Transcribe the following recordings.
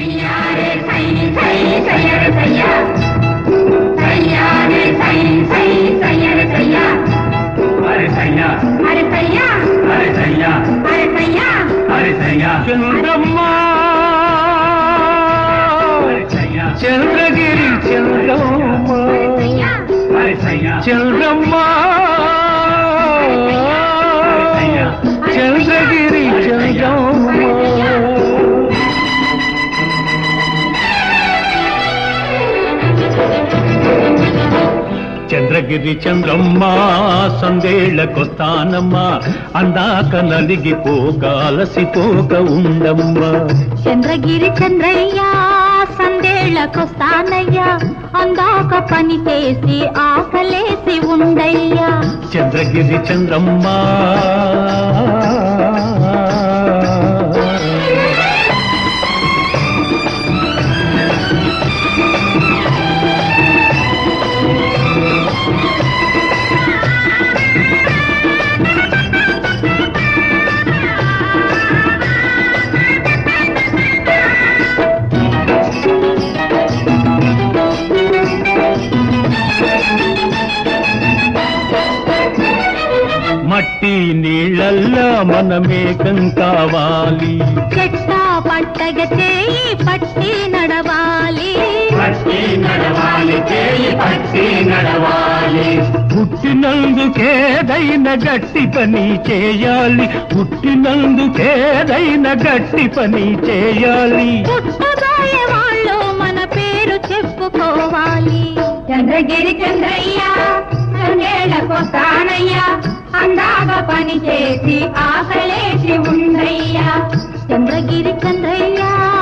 సయ్యారే సై సై సయ్యర సయ్యా సయ్యారే సై సై సయ్యర సయ్యా అరే సయ్యా అరే సయ్యా అరే సయ్యా అరే సయ్యా అరే సయ్యా చంద్రమ్మ అరే సయ్యా చంద్రగిరి చంద్రమ్మ సయ్యా అరే సయ్యా చంద్రమ్మ చంద్రగిరి చంద్రమ్మ చంద్రగిరి చంద్రమ్మ సందేళ్లకొస్తానమ్మ అందాక నలిగిపోక అలసిపోక ఉండమ్మ చంద్రగిరి చంద్రయ్య సందేళ్లకొస్తానయ్యా అందాక పని చేసి ఆకలేసి ఉండయ్యా చంద్రగిరి చంద్రమ్మ మట్టి నీళ్ళల్లా మనమేకం కావాలి చెట్ట పట్టగ చేయి పట్టి నడవాలి పట్టి నడవాలి చేయి పట్టి నడవాలి పుట్టినందుకేదైన గట్టి పని చేయాలి పుట్టినందుకేదైన గట్టి పని చేయాలి పుట్టబోయే వాళ్ళు మన పేరు చెప్పుకోవాలి చంద్రగిరి చంద్రయ్య చంద్రేళ్ళకొస్తానయ్యా అందాక పని చేసి ఆకలేసి ఉండయ్యా చంద్రగిరి చంద్రయ్య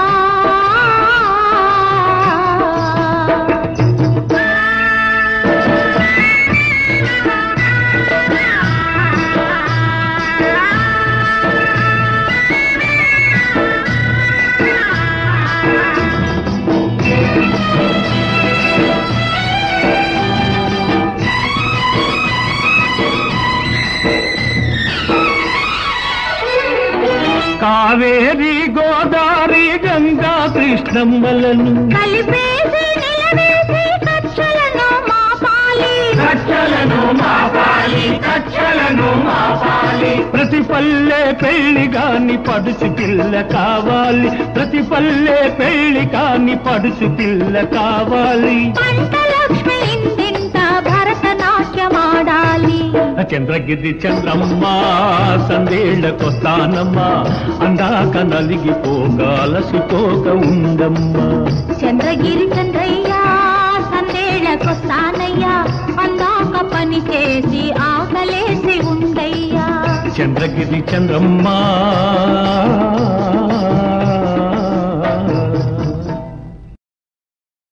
కావేరి గోదావరి గంగా కృష్ణమ్మలను కలిపేసి నిలవేసి కక్షలను మాపాలి కచ్చలను మాపాలి కచ్చలను మాపాలి ప్రతి పల్లె పెళ్లి కాని పడుచు పిల్ల కావాలి ప్రతి పల్లె పెళ్లి కాని పడుచు పిల్ల కావాలి పంట లక్ష్మి ఇంటింట భరతనాట్యమాడాలి చంద్రగిరి చంద్రమ్మ సందేళ్లకొస్తానమ్మ అందాక నలిగిపోక అలసిపోక ఉండమ్మ చంద్రగిరి చంద్రయ్య సందేళ్లకొస్తానయ్యా అందాక పని చేసి ఆకలేసి ఉండయ్యా చంద్రగిరి చంద్రమ్మ